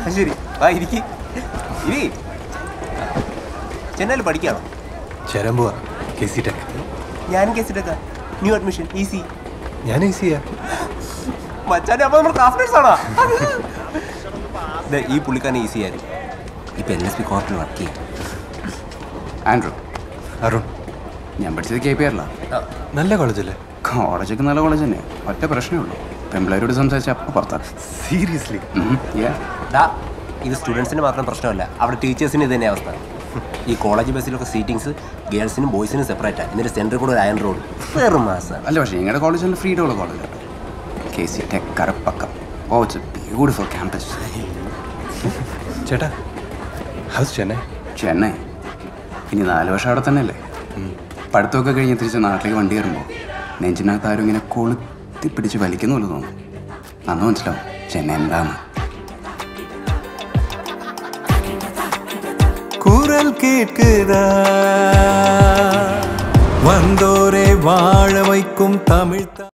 ശരി വാ ഇരിക്കി ഇരി ചെന്നൈയിൽ പഠിക്കാണോ ചേരാൻ പോവാ കെ സി ടെക് ഞാനും കേസിട്ടേക്കാം ന്യൂ അഡ്മിഷൻ ഈസി ഞാൻ ഈസിയാ മച്ചാനെ അപ്പൊ നമ്മൾ ക്ലാസ്മേറ്റ്സ് ആണോ ദേ, ഈ പുള്ളിക്കാരൻ ഈസി ആയിരുന്നു ഇപ്പൊ എൻ എസ് പി കോർട്ടിൽ വർക്ക് ചെയ്യും ആൻഡ്രൂ അരുൺ ഞാൻ പഠിച്ചത് കെ പി ആറിലാണ് നല്ല കോളേജല്ലേ കോളേജൊക്കെ നല്ല കോളേജ് തന്നെ ഒറ്റ പ്രശ്നമേ ഉള്ളൂ പെമ്പിളേരോട് സംസാരിച്ച അപ്പം പുറത്താണ് സീരിയസ്ലി ഡാ ഇത് സ്റ്റുഡൻസിന് മാത്രം പ്രശ്നമല്ല അവിടെ ടീച്ചേഴ്സിന് ഇത് തന്നെ അവസ്ഥ ഈ കോളേജ് ബസ്സിലൊക്കെ സീറ്റിങ്സ് ഗേൾസിനും ബോയ്സിനും സെപ്പറേറ്റാണ് എന്നിട്ട് സെൻറ്ററിൽ കൂടെ ഒരു അയൺ റോഡ് വെറും മാസം അല്ല പക്ഷേ ഞങ്ങളുടെ കോളേജ് നല്ല ഫ്രീഡം ഉള്ള കോളേജാണ് K C tech Karapakkam oh it's a beautiful campus ചേട്ടാ ഹൗസ് ചെന്നൈ ചെന്നൈ ഇനി നാല് വർഷം അവിടെ തന്നെയല്ലേ പഠിത്തമൊക്കെ കഴിഞ്ഞ് തിരിച്ച് നാട്ടിലേക്ക് വണ്ടി കയറുമ്പോൾ നെഞ്ചിനകത്ത് ആരും ഇങ്ങനെ കൊളുത്തി പിടിച്ച് വലിക്കുന്ന പോലെ തോന്നും അന്ന് മനസ്സിലാവും ചെന്നൈ എന്താന്ന് குரல் கேட்குதா வந்தோரே வாழ வைக்கும் தமிழ்